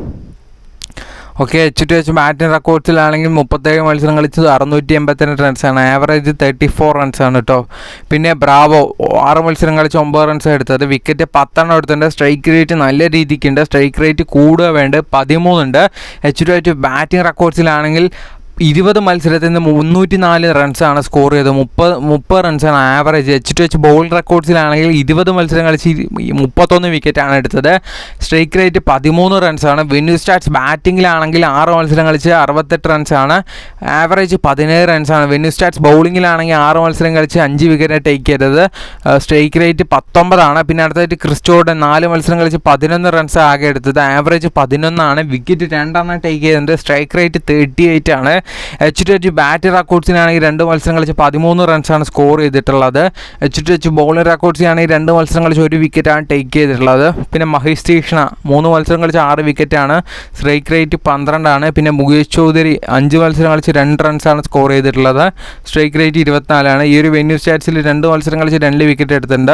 okay H to H batting റെക്കോർഡ്സിലാണെങ്കിൽ മുപ്പത്തേഴ് മത്സരം കളിച്ചത് അറുന്നൂറ്റി എൺപത്തിരണ്ട് റൺസാണ് ആവറേജ് തേർട്ടി ഫോർ റൺസാണ് കേട്ടോ പിന്നെ ബ്രാവോ ആറ് മത്സരം കളിച്ച് ഒമ്പത് റൺസ് എടുത്തത് വിക്കറ്റ് പത്തെണ്ണം എടുത്തിട്ടുണ്ട് സ്ട്രൈക്ക് റേറ്റ് നല്ല രീതിക്കുണ്ട് സ്ട്രൈക്ക് റേറ്റ് കൂടുക വേണ്ട പതിമൂന്നുണ്ട് എച്ച് ടു എച്ച് ബാറ്റിംഗ് റെക്കോർഡ്സിലാണെങ്കിൽ ഇരുപത് മത്സരത്തിൽ നിന്ന് മുന്നൂറ്റി നാല് റൺസാണ് സ്കോർ ചെയ്തത് മുപ്പത് മുപ്പത് റൺസാണ് average H to H ball റെക്കോർഡ്സിലാണെങ്കിൽ ഇരുപത് മത്സരം കളിച്ച് ഇരു- മുപ്പത്തൊന്ന് വിക്കറ്റാണ് എടുത്തത് സ്ട്രൈക്ക് റേറ്റ് പതിമൂന്ന് റൺസാണ് വെന്യൂ സ്റ്റാർട്സ് ബാറ്റിങ്ങിലാണെങ്കിൽ ആറ് മത്സരം കളിച്ച് അറുപത്തെട്ട് റൺസാണ് ആവറേജ് പതിനേഴ് റൺസാണ് വെന്യൂ സ്റ്റാർട്സ് ബൗളിങ്ങിലാണെങ്കിൽ ആറ് മത്സരം കളിച്ച് അഞ്ച് വിക്കറ്റ് ടേക്ക് ചെയ്തത് സ്ട്രൈക്ക് റേറ്റ് പത്തൊമ്പതാണ് പിന്നെ അടുത്തായിട്ട് ക്രിസ്റ്റോയുടെ നാല് മത്സരം കളിച്ച് പതിനൊന്ന് റൺസ് ആകെ എടുത്തത് ആവറേജ് പതിനൊന്നാണ് വിക്കറ്റ് രണ്ടെണ്ണം ടേക്ക് ചെയ്തിട്ടുണ്ട് സ്ട്രൈക്ക് റേറ്റ് തേർട്ടി എയ്റ്റ് ആണ് എച്ച് ടു എച്ച് ബാറ്റ് റെക്കോർഡ്സിനാണെങ്കിൽ രണ്ട് മത്സരം കളിച്ച് പതിമൂന്ന് റൺസാണ് സ്കോർ ചെയ്തിട്ടുള്ളത് എച്ച് ടു എച്ച് ബോളിംഗ് റെക്കോർഡ്സിനാണെങ്കിൽ രണ്ട് മത്സരം കളിച്ച് ഒരു വിക്കറ്റാണ് ടേക്ക് ചെയ്തിട്ടുള്ളത് പിന്നെ മഹേഷ് തീക്ഷ്ണ മൂന്ന് മത്സരം കളിച്ച് ആറ് വിക്കറ്റാണ് സ്ട്രൈക്ക് റേറ്റ് പന്ത്രണ്ടാണ് പിന്നെ മുകേഷ് ചൗധരി അഞ്ച് മത്സരം കളിച്ച് രണ്ട് റൺസാണ് സ്കോർ ചെയ്തിട്ടുള്ളത് സ്ട്രൈക്ക് റേറ്റ് ഇരുപത്തിനാലാണ് ഈ ഒരു വെന്യൂ സ്റ്റാറ്റ്സിൽ രണ്ട് മത്സരം കളിച്ച് രണ്ട് വിക്കറ്റ് എടുത്തിട്ടുണ്ട്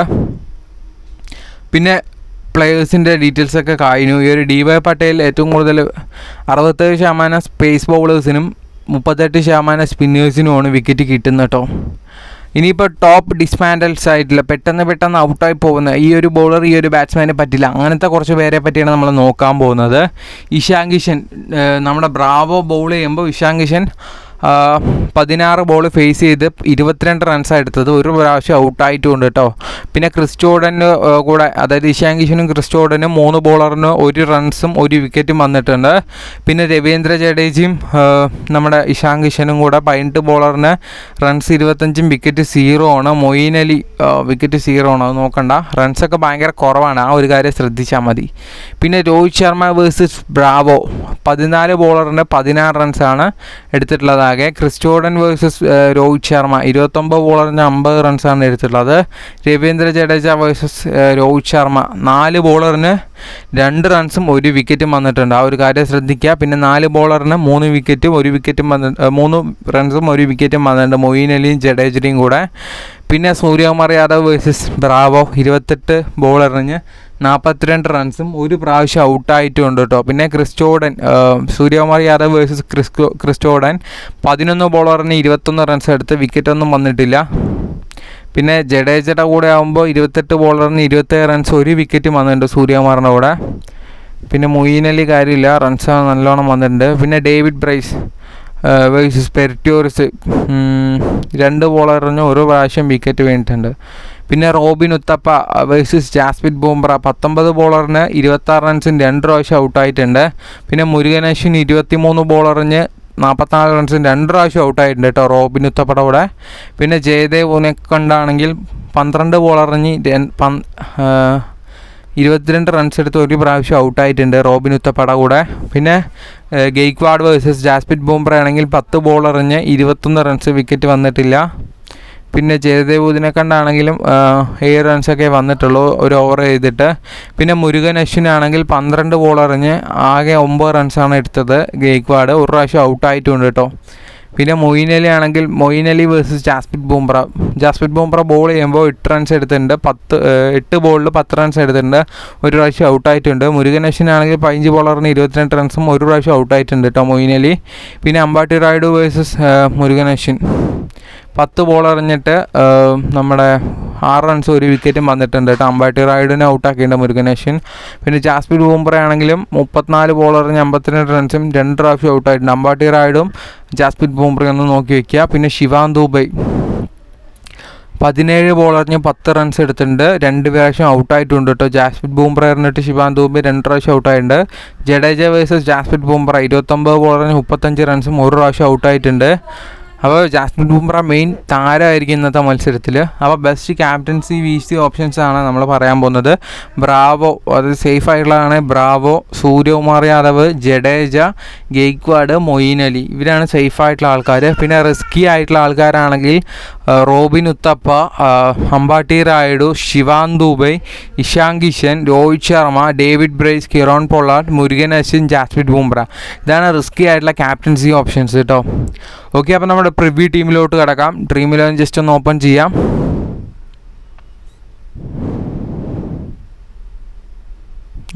പിന്നെ പ്ലെയേഴ്സിൻ്റെ ഡീറ്റെയിൽസ് ഒക്കെ കഴിഞ്ഞു ഈ ഒരു ഡി വൈ പട്ടേൽ ഏറ്റവും കൂടുതൽ അറുപത്തേഴ് ശതമാനം സ്പേസ് ബൗളേഴ്സിനും മുപ്പത്തെട്ട് ശതമാനം സ്പിന്നേഴ്സിനുമാണ് വിക്കറ്റ് കിട്ടുന്നത് കേട്ടോ ഇനിയിപ്പോൾ ടോപ്പ് ഡിസ്മാൻഡൽസ് ആയിട്ടില്ല പെട്ടെന്ന് പെട്ടെന്ന് ഔട്ടായി പോകുന്ന ഈ ഒരു ബൗളർ ഈ ഒരു ബാറ്റ്സ്മാനെ പറ്റില്ല അങ്ങനത്തെ കുറച്ച് പേരെ പറ്റിയാണ് നമ്മൾ നോക്കാൻ പോകുന്നത് ഇഷാൻ കിഷൻ ഏഹ് നമ്മുടെ ബ്രാവോ ബൗൾ ചെയ്യുമ്പോൾ ഇഷാൻ കിഷൻ ആ, പതിനാറ് ബോൾ ഫേസ് ചെയ്ത് ഇരുപത്തിരണ്ട് റൺസാണ് എടുത്തത് ഒരു പ്രാവശ്യം ഔട്ടായിട്ടുണ്ട് കേട്ടോ പിന്നെ ക്രിസ്റ്റോഡന് കൂടെ അതായത് ഇഷാൻ കിഷനും ക്രിസ്റ്റോഡനും മൂന്ന് ബോളറിന് ഒരു റൺസും ഒരു വിക്കറ്റും വന്നിട്ടുണ്ട് പിന്നെ രവീന്ദ്ര ജഡേജയും ആ, നമ്മുടെ ഇഷാൻ കിഷനും കൂടെ പതിനെട്ട് ബോളറിന് റൺസ് ഇരുപത്തഞ്ചും വിക്കറ്റ് സീറോ ആണ് മൊയ്ൻ അലി വിക്കറ്റ് സീറോ ആണ് അത് നോക്കണ്ട റൺസൊക്കെ ഭയങ്കര കുറവാണ് ആ ഒരു കാര്യം ശ്രദ്ധിച്ചാൽ മതി പിന്നെ രോഹിത് ശർമ്മ വേഴ്സസ് ബ്രാവോ പതിനാല് ബോളറിന് പതിനാറ് റൺസാണ് എടുത്തിട്ടുള്ളത് ആകെ ക്രിസ്റ്റോഡൻ വേഴ്സസ് രോഹിത് ശർമ്മ ഇരുപത്തൊമ്പത് ബോളറിന് അമ്പത് റൺസാണ് എടുത്തിട്ടുള്ളത് രവീന്ദ്ര ജഡേജ വേഴ്സസ് രോഹിത് ശർമ്മ നാല് ബോളറിന് രണ്ട് റൺസും ഒരു വിക്കറ്റും വന്നിട്ടുണ്ട് ആ ഒരു കാര്യം ശ്രദ്ധിക്കുക പിന്നെ നാല് ബോളറിന് മൂന്ന് വിക്കറ്റും ഒരു വിക്കറ്റും വന്ന് ഏഹ് മൂന്ന് റൺസും ഒരു വിക്കറ്റും വന്നിട്ടുണ്ട് മൊയ്ൻ അലിയും ജഡേജയും കൂടെ പിന്നെ സൂര്യകുമാർ യാദവ് വേഴ്സസ് ബ്രാവോ ഇരുപത്തെട്ട് ബോൾ എറിഞ്ഞ് നാൽപ്പത്തിരണ്ട് റൺസും ഒരു പ്രാവശ്യം ഔട്ടായിട്ടുമുണ്ട് കേട്ടോ പിന്നെ ക്രിസ്റ്റോഡൻ ഏഹ് സൂര്യകുമാർ യാദവ് വേഴ്സസ് ക്രിസ്കോ ക്രിസ്റ്റോഡൻ പതിനൊന്ന് ബോളറിന് ഇരുപത്തൊന്ന് റൺസ് എടുത്ത് വിക്കറ്റൊന്നും വന്നിട്ടില്ല പിന്നെ ജഡേജയുടെ കൂടെ ആകുമ്പോൾ ഇരുപത്തെട്ട് ബോളറിന് ഇരുപത്തേഴ് റൺസ് ഒരു വിക്കറ്റും വന്നിട്ടുണ്ട് സൂര്യകുമാറിൻ്റെ കൂടെ പിന്നെ മൊയ്ൻ അലി കാര്യമില്ല റൺസ് നല്ലോണം വന്നിട്ടുണ്ട് പിന്നെ ഡേവിഡ് ബ്രൈസ് വേഴ്സസ് പെരിറ്റോറിസ് രണ്ട് ബോളറിന് ഒരു പ്രാവശ്യം വിക്കറ്റ് വീണിട്ടുണ്ട് പിന്നെ റോബിൻ ഉത്തപ്പ വേഴ്സസ് ജാസ്മിൻ ബൂംബ്ര പത്തൊമ്പത് ബോളറിന് ഇരുപത്താറ് റൺസിന് രണ്ട് പ്രാവശ്യം ഔട്ടായിട്ടുണ്ട് പിന്നെ മുരുകൻ അശ്വിൻ ഇരുപത്തിമൂന്ന് ബോളറിന് നാൽപ്പത്തിനാല് റൺസിന് രണ്ട് പ്രാവശ്യം ഔട്ടായിട്ടുണ്ട് കേട്ടോ റോബിൻ ഉത്തപ്പയുടെ കൂടെ പിന്നെ ജയദേവ് ഉനക്കൊണ്ടാണെങ്കിൽ പന്ത്രണ്ട് ബോളറിഞ്ഞ് ഇരുപത്തിരണ്ട് റൺസ് എടുത്ത് ഒരു പ്രാവശ്യം ഔട്ടായിട്ടുണ്ട് റോബിൻ ഉത്തപ്പട കൂടെ പിന്നെ ഏഹ്, ഗെയ്ക്വാഡ് വേഴ്സസ് ജാസ്പിറ്റ് ബൂംബ്ര ആണെങ്കിൽ പത്ത് ബോൾ എറിഞ്ഞ് ഇരുപത്തൊന്ന് റൺസ് വിക്കറ്റ് വന്നിട്ടില്ല പിന്നെ ജയദേവ് ഉദിനെക്കണ്ടാണെങ്കിലും ഏഴ് റൺസൊക്കെ വന്നിട്ടുള്ളൂ ഒരു ഓവർ ചെയ്തിട്ട് പിന്നെ മുരുകൻ അശ്വിനാണെങ്കിൽ പന്ത്രണ്ട് ബോൾ എറിഞ്ഞ് ആകെ ഒമ്പത് റൺസാണ് എടുത്തത് ഗെയ്ക്വാഡ് ഒരു പ്രാവശ്യം ഔട്ടായിട്ടുണ്ട് കേട്ടോ പിന്നെ മൊയ്ൻ അലി ആണെങ്കിൽ മൊയ്ൻ അലി വേഴ്സസ് ജാസ്പിറ്റ് ബൂംബ്ര ജാസ്പിറ്റ് ബൂംബ്ര ബോൾ ചെയ്യുമ്പോൾ എട്ട് റൺസ് എടുത്തിട്ടുണ്ട് പത്ത് ഏഹ്, എട്ട് ബോളിൽ പത്ത് റൺസ് എടുത്തിട്ടുണ്ട് ഒരു പ്രാവശ്യം ഔട്ടായിട്ടുണ്ട് മുരുകൻ അശ്വിൻ ആണെങ്കിൽ പതിനഞ്ച് ബോളറിന് ഇരുപത്തിരണ്ട് റൺസും ഒരു പ്രാവശ്യം ഔട്ടായിട്ടുണ്ട് കേട്ടോ മൊയ്ൻ അലി പിന്നെ അമ്പാട്ടി റായിഡു വേഴ്സസ് മുരുകൻ അശ്വിൻ പത്ത് ബോൾ എറിഞ്ഞിട്ട് ഏഹ്, നമ്മുടെ ആറ് റൺസ് ഒരു വിക്കറ്റും വന്നിട്ടുണ്ട് കേട്ടോ അമ്പാട്ടി റായിഡിനെ ഔട്ടാക്കിയിട്ടുണ്ട് മുരുകൻ അശ്വിൻ പിന്നെ ജാസ്പിൻ ബൂംബ്ര ആണെങ്കിലും മുപ്പത്തിനാല് ബോൾ എറിഞ്ഞ് അമ്പത്തിരണ്ട് റൺസും രണ്ട് പ്രാവശ്യം ഔട്ടായിട്ടുണ്ട് അമ്പാട്ടി റായിഡും ജാസ്പിൻ ബൂംബ്രയും ഒന്ന് നോക്കി വെക്കുക പിന്നെ ശിവാൻ ദുബൈ പതിനേഴ് ബോൾ എറിഞ്ഞ് പത്ത് റൺസ് എടുത്തിട്ടുണ്ട് രണ്ട് പ്രാവശ്യം ഔട്ടായിട്ടുണ്ട് കേട്ടോ ജാസ്പിൻ ബൂംബ്ര എറിഞ്ഞിട്ട് ശിവാൻ ദൂബെ രണ്ട് പ്രാവശ്യം ഔട്ടായിട്ടുണ്ട് ജഡേജ വേഴ്സസ് ജാസ്പിൻ ബൂംബ്ര ഇരുപത്തൊമ്പത് ബോൾ എറിഞ്ഞ് മുപ്പത്തഞ്ച് റൺസും ഒരു പ്രാവശ്യം ഔട്ടായിട്ടുണ്ട് അപ്പോൾ ജാസ്മിൻ ബുംറ മെയിൻ താരമായിരിക്കും ഇന്നത്തെ മത്സരത്തിൽ അപ്പോൾ best captaincy V C options ആണ് നമ്മൾ പറയാൻ പോകുന്നത് ബ്രാവോ അത് സേഫ് ആയിട്ടുള്ളതാണ് ബ്രാവോ സൂര്യകുമാർ യാദവ് ജഡേജ ഗെയ്ക്വാഡ് മൊയ്ൻ അലി ഇവരാണ് സേഫ് ആയിട്ടുള്ള ആൾക്കാർ പിന്നെ റിസ്കി ആയിട്ടുള്ള ആൾക്കാരാണെങ്കിൽ ആ, റോബിൻ ഉത്തപ്പ ആ, അമ്പാട്ടി റായിഡു ശിവാൻ ദുബൈ ഇഷാൻ കിഷൻ രോഹിത് ശർമ്മ ഡേവിഡ് ബ്രൈസ് കിറോൺ പൊള്ളാട്ട് മുരുകൻ അശ്വിൻ ജാസ്മിൻ ബുംറ ഇതാണ് റിസ്കി ആയിട്ടുള്ള ക്യാപ്റ്റൻസി ഓപ്ഷൻസ് കേട്ടോ ഓക്കെ അപ്പോൾ നമ്മുടെ പ്രിവ്യൂ ടീമിലോട്ട് കിടക്കാം ഡ്രീം ഇലവൻ ജസ്റ്റ് ഒന്ന് ഓപ്പൺ ചെയ്യാം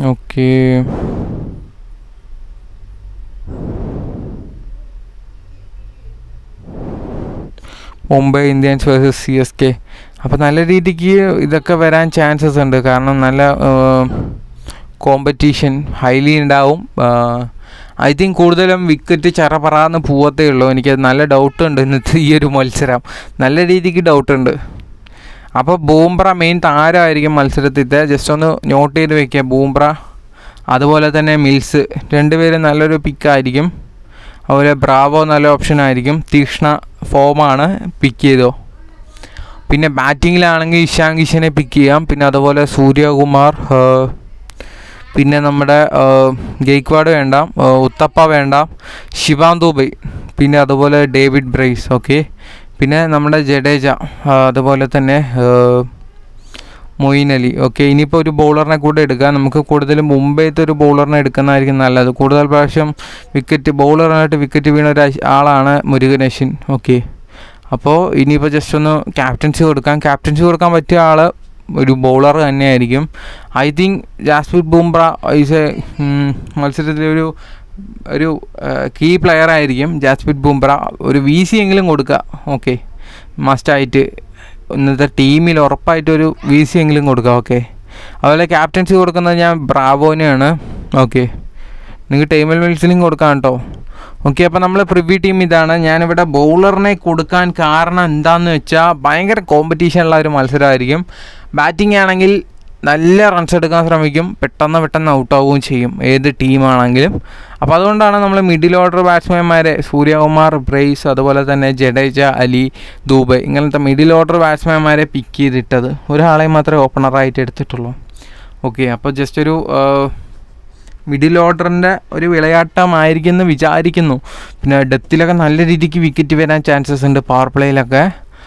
okay Mumbai Indians versus C S K അപ്പോൾ നല്ല രീതിക്ക് ഇതൊക്കെ വരാൻ ചാൻസസ് ഉണ്ട് കാരണം നല്ല കോമ്പറ്റീഷൻ ഹൈലി ഉണ്ടാവും ഐ തിങ്ക് കൂടുതലും വിക്കറ്റ് ചറപറാന്ന് പോവത്തേ ഉള്ളൂ എനിക്ക് നല്ല ഡൗട്ട് ഉണ്ട് ഇന്നത്തെ ഈ ഒരു മത്സരം നല്ല രീതിക്ക് ഡൗട്ട് ഉണ്ട് അപ്പോൾ ബൂംബ്ര മെയിൻ താരമായിരിക്കും മത്സരത്തിൻ്റെ ജസ്റ്റ് ഒന്ന് നോട്ട് ചെയ്ത് വെക്കുക ബൂംബ്ര അതുപോലെ തന്നെ മിൽസ് രണ്ടുപേരും നല്ലൊരു പിക്കായിരിക്കും അതുപോലെ ബ്രാവോ നല്ല ഓപ്ഷൻ ആയിരിക്കും തീക്ഷ്ണ ഫോമാണ് പിക്ക് ചെയ്തോ പിന്നെ ബാറ്റിങ്ങിലാണെങ്കിൽ ഇഷാൻ കിഷനെ പിക്ക് ചെയ്യാം പിന്നെ അതുപോലെ സൂര്യകുമാർ ഏഹ്, പിന്നെ നമ്മുടെ ഏഹ്, ഗെയ്ക്വാഡ് വേണ്ട ഏഹ്, ഉത്തപ്പ വേണ്ട ശിവാം ദുബൈ പിന്നെ അതുപോലെ ഡേവിഡ് ബ്രൈസ് ഓക്കെ പിന്നെ നമ്മുടെ ജഡേജ ആ, അതുപോലെ തന്നെ ഏഹ്, മൊയിൻ അലി ഓക്കെ ഇനിയിപ്പോൾ ഒരു ബൗളറിനെ കൂടെ എടുക്കാം നമുക്ക് കൂടുതലും മുംബൈത്തെ ഒരു ബൗളറിനെ എടുക്കുന്നതായിരിക്കും നല്ലത് കൂടുതൽ പ്രാവശ്യം വിക്കറ്റ് ബൗളറായിട്ട് വിക്കറ്റ് വീണ ഒരു അശ്- ആളാണ് മുരുകൻ അശ്വിൻ ഓക്കെ അപ്പോൾ ഇനിയിപ്പോൾ ജസ്റ്റ് ഒന്ന് ക്യാപ്റ്റൻസി കൊടുക്കാം ക്യാപ്റ്റൻസി കൊടുക്കാൻ പറ്റിയ ആൾ ഒരു ബൗളർ തന്നെയായിരിക്കും I think Jasprit Bumrah is a മത്സരത്തിൽ ഒരു ഒരു കീ പ്ലെയർ ആയിരിക്കും ജാസ്പ്രീത് ബുംറ ഒരു വി സി എങ്കിലും കൊടുക്കുക ഓക്കെ മസ്റ്റായിട്ട് ഇന്നത്തെ ടീമിൽ ഉറപ്പായിട്ടൊരു വി സി എങ്കിലും കൊടുക്കുക ഓക്കെ അതുപോലെ ക്യാപ്റ്റൻസി കൊടുക്കുന്നത് ഞാൻ ബ്രാവോനെയാണ് ഓക്കെ നിങ്ങൾക്ക് ടൈമൽ മിൽസിലും കൊടുക്കാം കേട്ടോ ഓക്കെ അപ്പോൾ നമ്മൾ പ്രിവ്യൂ ടീം ഇതാണ് ഞാനിവിടെ ബൗളറിനെ കൊടുക്കാൻ കാരണം എന്താണെന്ന് വെച്ചാൽ ഭയങ്കര കോമ്പറ്റീഷനുള്ള ഒരു മത്സരമായിരിക്കും ബാറ്റിംഗ് ആണെങ്കിൽ നല്ല റൺസ് എടുക്കാൻ ശ്രമിക്കും പെട്ടെന്ന് പെട്ടെന്ന് ഔട്ട് ആവുകയും ചെയ്യും ഏത് ടീമാണെങ്കിലും അപ്പോൾ അതുകൊണ്ടാണ് നമ്മൾ മിഡിൽ ഓർഡർ ബാറ്റ്സ്മാൻമാരെ സൂര്യകുമാർ ബ്രേസ് അതുപോലെ തന്നെ ജഡേജ അലി ദൂബൈ ഇങ്ങനത്തെ മിഡിൽ ഓർഡർ ബാറ്റ്സ്മാൻമാരെ പിക്ക് ചെയ്തിട്ടത് ഒരാളെ മാത്രമേ ഓപ്പണറായിട്ട് എടുത്തിട്ടുള്ളൂ ഓക്കെ അപ്പോൾ ജസ്റ്റ് ഒരു മിഡിൽ ഓർഡറിൻ്റെ ഒരു വിളയാട്ടമായിരിക്കും എന്ന് വിചാരിക്കുന്നു പിന്നെ ഡെത്തിലൊക്കെ നല്ല രീതിക്ക് വിക്കറ്റ് വരാൻ ചാൻസസ് ഉണ്ട് പവർ പ്ലേയിലൊക്കെ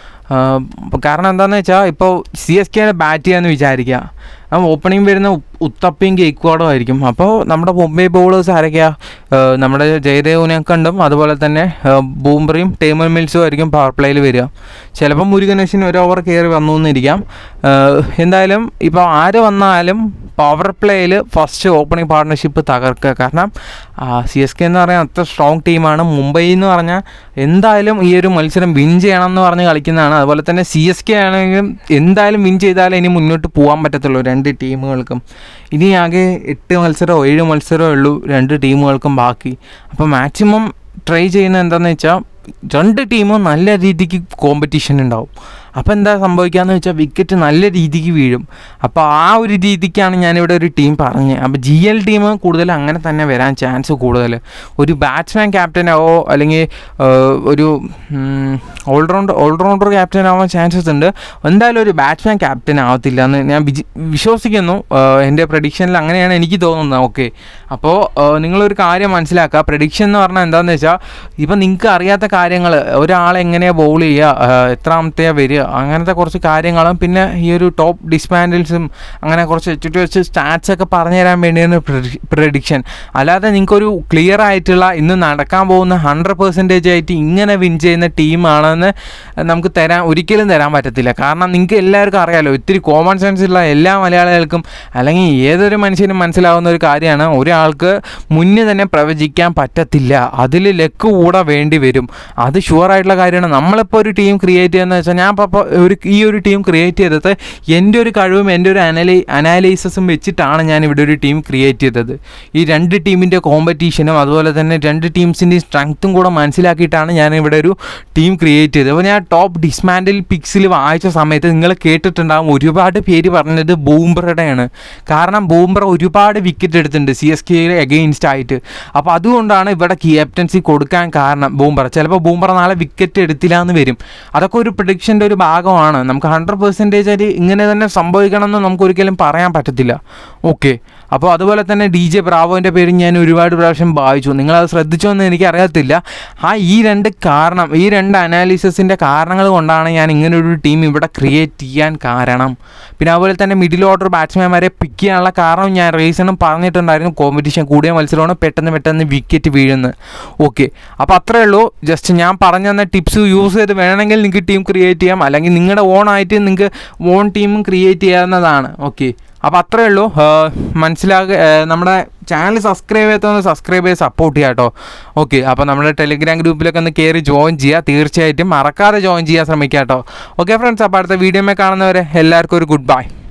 കാരണം എന്താണെന്ന് വെച്ചാൽ ഇപ്പോൾ സി എസ് കെ ബാറ്റ് ചെയ്യാമെന്ന് വിചാരിക്കുക ആ ഓപ്പണിംഗ് വരുന്ന ഉ- ഉത്തപ്പയും കേക്ക്വാഡും ആയിരിക്കും അപ്പോൾ നമ്മുടെ മുംബൈ ബൗളേഴ്സ് ആരൊക്കെയാ ഏഹ് നമ്മുടെ ജയദേവിനെ കണ്ടും അതുപോലെ തന്നെ ഏഹ് ബൂംബ്രയും ടേമൽ മിൽസും ആയിരിക്കും പവർ പ്ലേയിൽ വരിക ചിലപ്പോൾ മുരുകനേശിന് ഒരു ഓവർ കയറി വന്നു എന്നിരിക്കാം ഏഹ് എന്തായാലും ഇപ്പോൾ ആര് വന്നാലും പവർ പ്ലേയിൽ ഫസ്റ്റ് ഓപ്പണിംഗ് പാർട്ട്ണർഷിപ്പ് തകർക്കുക കാരണം സി എസ് കെ എന്ന് പറയാൻ അത്ര സ്ട്രോങ് ടീമാണ് മുംബൈ എന്ന് പറഞ്ഞാൽ എന്തായാലും ഈ ഒരു മത്സരം വിൻ ചെയ്യണം എന്ന് പറഞ്ഞ് കളിക്കുന്നതാണ് അതുപോലെ തന്നെ സി എസ് കെ ആണെങ്കിലും എന്തായാലും വിൻ ചെയ്താലേ ഇനി മുന്നോട്ട് പോകാൻ പറ്റത്തുള്ളൂ രണ്ട് ടീമുകൾക്കും ഇനി ആകെ എട്ട് മത്സരമോ ഏഴ് മത്സരമോ ഉള്ളൂ രണ്ട് ടീമുകൾക്കും ബാക്കി അപ്പോൾ മാക്സിമം ട്രൈ ചെയ്യുന്നത് എന്താണെന്ന് വെച്ചാൽ രണ്ട് ടീമും നല്ല രീതിക്ക് കോമ്പറ്റീഷൻ ഉണ്ടാവും അപ്പോൾ എന്താ സംഭവിക്കാന്ന് വെച്ചാൽ വിക്കറ്റ് നല്ല രീതിക്ക് വീഴും അപ്പോൾ ആ ഒരു രീതിക്കാണ് ഞാനിവിടെ ഒരു ടീം പറഞ്ഞത് അപ്പോൾ ജി എൽ ടീം കൂടുതൽ അങ്ങനെ തന്നെ വരാൻ ചാൻസ് കൂടുതൽ ഒരു ബാറ്റ്സ്മാൻ ക്യാപ്റ്റനാവോ അല്ലെങ്കിൽ ഏഹ്, ഒരു ഓൾറൗണ്ട് ഓൾറൗണ്ടർ ക്യാപ്റ്റൻ ആവാൻ ചാൻസസ് ഉണ്ട് എന്തായാലും ഒരു ബാറ്റ്സ്മാൻ ക്യാപ്റ്റൻ ആവത്തില്ല എന്ന് ഞാൻ വിജി- വിശ്വസിക്കുന്നു ഏഹ്, എൻ്റെ പ്രഡിക്ഷനിൽ അങ്ങനെയാണ് എനിക്ക് തോന്നുന്നത് ഓക്കെ അപ്പോൾ ഏഹ്, നിങ്ങളൊരു കാര്യം മനസ്സിലാക്കുക പ്രഡിക്ഷൻ എന്ന് പറഞ്ഞാൽ എന്താണെന്ന് വെച്ചാൽ ഇപ്പം നിങ്ങൾക്ക് അറിയാത്ത കാര്യങ്ങൾ ഒരാളെ എങ്ങനെയാണ് ബൗൾ ചെയ്യുക ഏഹ്, എത്രാമത്തെയാണ് വരിക അങ്ങനത്തെ കുറച്ച് കാര്യങ്ങളും പിന്നെ ഈ ഒരു ടോപ്പ് ഡിസ്പാൻഡിൽസും അങ്ങനെ കുറച്ച് വെച്ചിട്ട് വെച്ച് സ്റ്റാറ്റ്സ് ഒക്കെ പറഞ്ഞു തരാൻ വേണ്ടിയാണ് പ്രഡിക്ഷൻ അല്ലാതെ നിങ്ങൾക്കൊരു ക്ലിയർ ആയിട്ടുള്ള ഇന്ന് നടക്കാൻ പോകുന്ന ഹൺഡ്രഡ് പെർസെൻറ്റേജ് ആയിട്ട് ഇങ്ങനെ വിൻ ചെയ്യുന്ന ടീമാണെന്ന് നമുക്ക് തരാൻ ഒരിക്കലും തരാൻ പറ്റത്തില്ല കാരണം നിങ്ങൾക്ക് എല്ലാവർക്കും അറിയാലോ ഇത്തിരി കോമൺ സെൻസ് ഉള്ള എല്ലാ മലയാളികൾക്കും അല്ലെങ്കിൽ ഏതൊരു മനുഷ്യനും മനസ്സിലാവുന്ന ഒരു കാര്യമാണ് ഒരാൾക്ക് മുന്നേ തന്നെ പ്രവചിക്കാൻ പറ്റത്തില്ല അതിൽ ലക്ക് കൂടെ വേണ്ടി വരും അത് ഷുവർ ആയിട്ടുള്ള കാര്യമാണ് നമ്മളിപ്പോൾ ഒരു ടീം ക്രിയേറ്റ് ചെയ്യുന്നത് വെച്ചാൽ ഞാൻ ഇപ്പോൾ ഒരു ഈ ഒരു ടീം ക്രിയേറ്റ് ചെയ്തത് എൻ്റെ ഒരു കഴിവും എൻ്റെ ഒരു അനലൈ അനാലിസിസും വെച്ചിട്ടാണ് ഞാൻ ഇവിടെ ഒരു ടീം ക്രിയേറ്റ് ചെയ്തത് ഈ രണ്ട് ടീമിൻ്റെ കോമ്പറ്റീഷനും അതുപോലെ തന്നെ രണ്ട് ടീംസിൻ്റെയും സ്ട്രെങ്ത്തും കൂടെ മനസ്സിലാക്കിയിട്ടാണ് ഞാൻ ഇവിടെ ഒരു ടീം ക്രിയേറ്റ് ചെയ്തത് അപ്പോൾ ഞാൻ ടോപ്പ് ഡിസ്മാൻഡിൽ പിക്സിൽ വായിച്ച സമയത്ത് നിങ്ങൾ കേട്ടിട്ടുണ്ടാകും ഒരുപാട് പേര് പറഞ്ഞത് ബൂംബ്രയുടെയാണ് കാരണം ബൂംബ്ര ഒരുപാട് വിക്കറ്റ് എടുത്തിട്ടുണ്ട് സി എസ് കെയിൽ എഗെയിൻസ്റ്റ് ആയിട്ട് അപ്പോൾ അതുകൊണ്ടാണ് ഇവിടെ ക്യാപ്റ്റൻസി കൊടുക്കാൻ കാരണം ബൂംബ്ര ചിലപ്പോൾ ബൂംബ്ര നാളെ വിക്കറ്റ് എടുത്തില്ല എന്ന് വരും അതൊക്കെ ഒരു പ്രഡിക്ഷൻ്റെ ഒരു ഭാഗമാണ് നമുക്ക് ഹൺഡ്രഡ് പെർസെൻറ്റേജ് ആയിട്ട് ഇങ്ങനെ തന്നെ സംഭവിക്കണമെന്ന് നമുക്ക് ഒരിക്കലും പറയാൻ പറ്റത്തില്ല ഓക്കെ അപ്പോൾ അതുപോലെ തന്നെ ഡി ജെ ബ്രാവോൻ്റെ പേര് ഞാൻ ഒരുപാട് പ്രാവശ്യം വായിച്ചു നിങ്ങളത് ശ്രദ്ധിച്ചോ എന്ന് എനിക്ക് അറിയത്തില്ല ആ ഈ രണ്ട് കാരണം ഈ രണ്ട് അനാലിസിസിൻ്റെ കാരണങ്ങൾ കൊണ്ടാണ് ഞാൻ ഇങ്ങനെ ഒരു ടീം ഇവിടെ ക്രിയേറ്റ് ചെയ്യാൻ കാരണം പിന്നെ അതുപോലെ തന്നെ മിഡിൽ ഓർഡർ ബാറ്റ്സ്മാൻമാരെ പിക്ക് ചെയ്യാനുള്ള കാരണം ഞാൻ റീസണും പറഞ്ഞിട്ടുണ്ടായിരുന്നു കോമ്പറ്റീഷൻ കൂടിയ മത്സരമാണ് പെട്ടെന്ന് പെട്ടെന്ന് വിക്കറ്റ് വീഴുന്നത് ഓക്കെ അപ്പോൾ അത്രേ ഉള്ളൂ ജസ്റ്റ് ഞാൻ പറഞ്ഞു തന്ന ടിപ്സ് യൂസ് ചെയ്ത് വേണമെങ്കിൽ നിങ്ങൾക്ക് ടീം ക്രിയേറ്റ് ചെയ്യാം അല്ലെങ്കിൽ നിങ്ങളുടെ ഓൺ ആയിട്ട് നിങ്ങൾക്ക് ഓൺ ടീമും ക്രിയേറ്റ് ചെയ്യാവുന്നതാണ് ഓക്കെ അപ്പോൾ അത്രയേ ഉള്ളൂ മനസ്സിലാക നമ്മുടെ ചാനൽ സബ്സ്ക്രൈബ് ചെയ്യാത്തതൊന്ന് സബ്സ്ക്രൈബ് ചെയ്ത് സപ്പോർട്ട് ചെയ്യാം കേട്ടോ ഓക്കെ അപ്പോൾ നമ്മുടെ ടെലിഗ്രാം ഗ്രൂപ്പിലൊക്കെ ഒന്ന് കയറി ജോയിൻ ചെയ്യുക തീർച്ചയായിട്ടും മറക്കാതെ ജോയിൻ ചെയ്യാൻ ശ്രമിക്കുക കേട്ടോ ഓക്കെ ഫ്രണ്ട്സ് അപ്പോൾ അടുത്ത വീഡിയോമേ കാണുന്നവരെ എല്ലാവർക്കും ഒരു ഗുഡ് ബൈ